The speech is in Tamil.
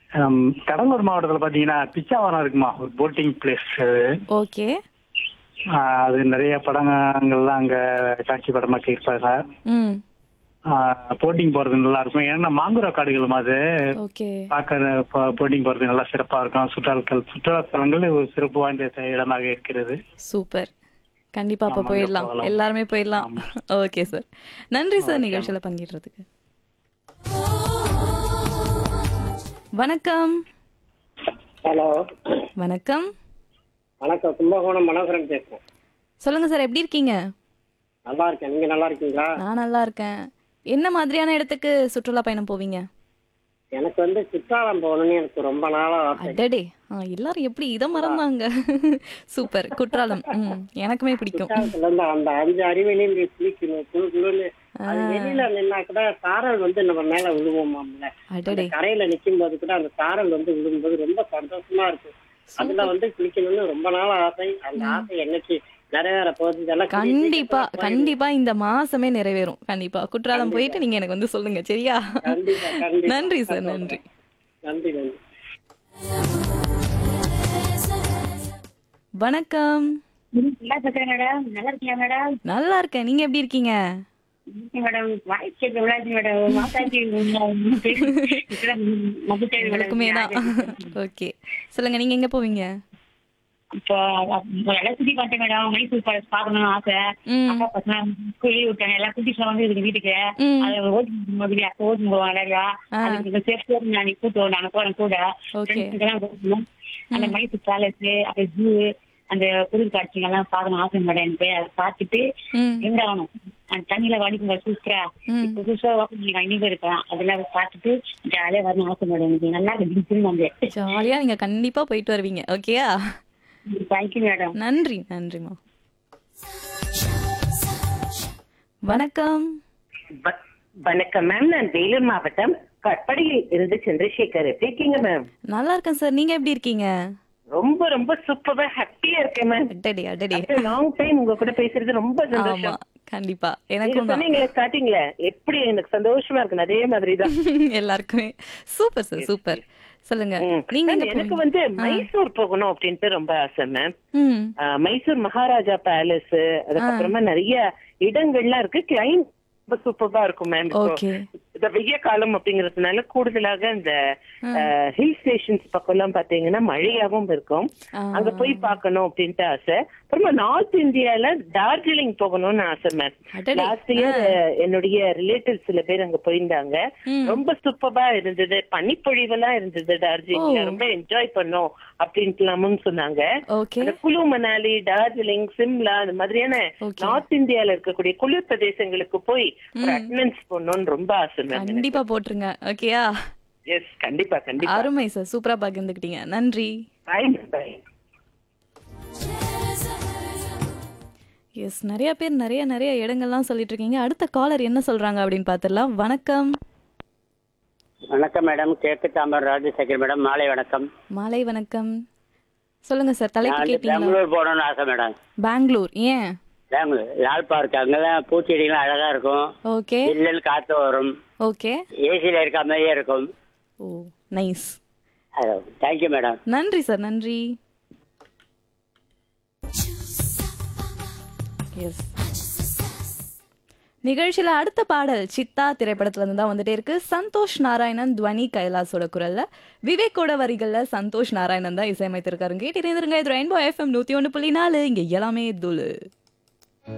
ஹம், கடலூர் மாவட்டத்துல பாத்தீங்கன்னா பிச்சாவரம் இருக்குமா ஒரு போட்டிங் பிளேஸ் ஓகே அது நிறைய படங்கள்லாம் அங்க காட்சி படமாக்கி இருப்பாங்க ம் போட்டிங் போறது நல்லா இருக்கும் ஏன்னா மாங்குரா காடுகளும் அது ஓகே பார்க்க போட்டிங் போறது நல்லா சிறப்பா இருக்கும் சுற்றுலாக்கள் சுற்றுலா தலங்கள் ஒரு சிறப்பு வாய்ந்த இடமாக இருக்கிறது சூப்பர் கண்டிப்பா அப்ப ஆமாங்க, போயிடலாம் போகலாம். எல்லாருமே போயிடலாம் ஓகே சார் நன்றி சார் நிகழ்ச்சியில பங்கேற்றதுக்கு வணக்கம் ஹலோ வணக்கம் வணக்கம் கும்பகோணம் மனோகரன் பேசுறேன் சொல்லுங்க சார் எப்படி இருக்கீங்க நல்லா இருக்கேன் நீங்க நல்லா இருக்கீங்களா நான் நல்லா இருக்கேன் என்ன மாதிரியான இடத்துக்கு சுற்றுலா பயணம் போவீங்க எனக்கு வந்து குற்றாலம் போகணும்னு எனக்கு ரொம்ப நாளா ஆசை அடடே ஆ, எல்லாரும் எப்படி இதை மறந்தாங்க சூப்பர் குற்றாலம் ம் எனக்குமே பிடிக்கும் குற்றாலத்துல இருந்து அந்த அஞ்சு அறிவிலையும் குளிக்கணும் குழு குழுன்னு அது வெளியில நின்னா கூட சாரல் வந்து நம்ம மேல விழுவோமாம்ல அந்த அடடே கரையில நிக்கும் போது கூட அந்த சாரல் வந்து விழும்போது ரொம்ப சந்தோஷமா இருக்கும் அதுல வந்து குளிக்கணும்னு ரொம்ப நாள் ஆசை அந்த ஆசை என்னைக்கு நிறைவேற போகுது இதெல்லாம் கூடிய கண்டிப்பா சீக்கிரத்துல கண்டிப்பா இந்த மாசமே நிறைவேறும் கண்டிப்பா குற்றாலம் போயிட்டு நீங்க எனக்கு வந்து சொல்லுங்க சரியா கண்டிப்பா கண்டிப்பா நன்றி சார் நன்றி நன்றி நன்றி வணக்கம் நல்லா இருக்கேன் மேடம் நல்லா இருக்கீங்க மேடம் நல்லா இருக்கேன் நீங்க எப்படி இருக்கீங்க இருக்கேன் மேடம் வாய்ஸ் கேட்க விளையாட்டு மேடம் மாசாஜி உங்களுக்குமே தான் ஓகே சொல்லுங்க நீங்க எங்க போவீங்க இப்போ எல்லாம் சுத்தி பார்த்தேன் மேடம் மைசூர் பேலஸ் பார்க்கணும்னு ஆசை ம் அப்பா பசங்க ஸ்கூல் விட்டாங்க எல்லாம் குட்டிஸ் வந்து இருக்கு வீட்டுக்கு ம் அதை ஓட்டு போகுது அப்போ ஓட்டு போவாங்க நிறையா ஆ. அதுக்கு சேஃப்டியா நான் கூட்டு நான் போறேன் கூட ஓகே Friends எல்லாம் கூப்பிடணும். அந்த மைசூர் பேலஸ் அந்த ஜூ அந்த குளிர் காட்சிகள் எல்லாம் பார்க்கணும் ஆசை மேடம் எனக்கு அதை பார்த்துட்டு ம் எங்க ஆகணும் அந்த தண்ணியில வடிக்குங்க சூப்பரா ம். இப்ப புதுசா ஓப்பன் பண்ணி இனிமே இருக்கலாம் அதெல்லாம் பார்த்துட்டு ஜாலியா வரணும் ஆசை மேடம் எனக்கு நல்லா இருக்கு திரும்ப ஜாலியா நீங்க கண்டிப்பா போயிட்டு வருவீங்க ஓகேயா தேங்க்யூ மேடம் நன்றி நன்றிமா வணக்கம் வ- வணக்கம் மேம் நான் வேலூர் மாவட்டம் கட்படியில் இருந்து சந்திரசேகர் எப்படி இருக்கீங்க மேம் நல்லா இருக்கேன் சார் நீங்க எப்படி இருக்கீங்க ரொம்ப ரொம்ப சூப்பரா ஹாப்பியா இருக்கேன் மேம் அடடே அடடே லாங் டைம் உங்க கூட பேசுறது ரொம்ப ஆமா சந்தோஷம் கண்டிப்பா நீங்க எனக்கும் தான் சொன்னீங்களே ஸ்டார்டிங்ல எப்படி எனக்கு சந்தோஷமா இருக்கு அதே மாதிரி தான் எல்லாருக்குமே சூப்பர் சார் சூப்பர் சொல்லுங்க ம். நீங்க மேம், எங்க எனக்கு போவீங்க? வந்து மைசூர் போகணும் அப்படின்ட்டு ரொம்ப ஆசை மேம் ம் ஆஹ், மைசூர் மகாராஜா பேலஸ் அதுக்கப்புறமா நிறைய இடங்கள்லாம் இருக்கு கிளைம் ரொம்ப சூப்பரா இருக்கும் மேம் ஓகே இந்த வெய்ய காலம் அப்படிங்கறதுனால கூடுதலாக இந்த ஹில் ஸ்டேஷன்ஸ் பக்கம் எல்லாம் பாத்தீங்கன்னா மழையாவும் இருக்கும் ஆ. அங்க போய் பார்க்கணும் அப்படின்ட்டு ஆசை அப்புறமா நார்த் இந்தியால டார்ஜிலிங் போகணும்னு ஆசை மேம் அடடே. லாஸ்ட் இயர் என்னுடைய ரிலேட்டிவ் சில பேர் அங்க போயிருந்தாங்க ம். ரொம்ப சூப்பரா இருந்தது பனிப்பொழிவெல்லாம் இருந்தது டார்ஜிலிங்ல ஓ. ரொம்ப என்ஜாய் பண்ணோம் அப்படின்ட்டுலாமும் சொன்னாங்க ஓகே அந்த குளு மணாலி டார்ஜிலிங் சிம்லா அந்த மாதிரியான Okay. நார்த் இந்தியால இருக்கக்கூடிய குளிர் பிரதேசங்களுக்கு போய் ஒரு அட்டனன்ஸ் பண்ணணும்னு ரொம்ப ஆசை மேம் கண்டிப்பா போட்டுருங்க ஓகேயா எஸ் கண்டிப்பா கண்டிப்பா அருமை சார் சூப்பரா பகிர்ந்துக்கிட்டீங்க நன்றி பாய் பாய் எஸ் நிறைய பேர் நிறைய நிறைய இடங்கள்லாம் சொல்லிட்டு இருக்கீங்க அடுத்த காலர் என்ன சொல்றாங்க அப்படின்னு பார்த்துடலாம் வணக்கம் வணக்கம் மேடம் கிழக்கு தாம்பரம் ராஜசேகர் மேடம் மாலை வணக்கம் மாலை வணக்கம் சொல்லுங்க சார் தலைப்பு நான் வந்து கேட்டீங்களா பெங்களூர் போகணும்னு ஆசை மேடம் பெங்களூர் ஏன் பெங்களூர் லால் பார்க் அங்கெல்லாம் பூச்செடிலாம் அழகா இருக்கும் ஓகே ஜில்லுன்னு காத்து வரும் ஓகே ஏசியில் இருக்க மாதிரியே இருக்கும் ஓ நைஸ் தேங்க்யூ மேடம் நன்றி சார் நன்றி எஸ் நிகழ்ச்சியில அடுத்த பாடல் சித்தா திரைப்படத்துல இருந்து தான் வந்துட்டே இருக்கு சந்தோஷ் நாராயணன் துவனி கைலாஸோட குரல்ல விவேக்கோட வரிகள்ல சந்தோஷ் நாராயணன் தான் இசையமைத்திருக்காரு கேட்டு இருங்க இது ரெயின்போ எஃப்எம் நூத்தி ஒன்று புள்ளி நாலு இங்க எல்லாமே துளு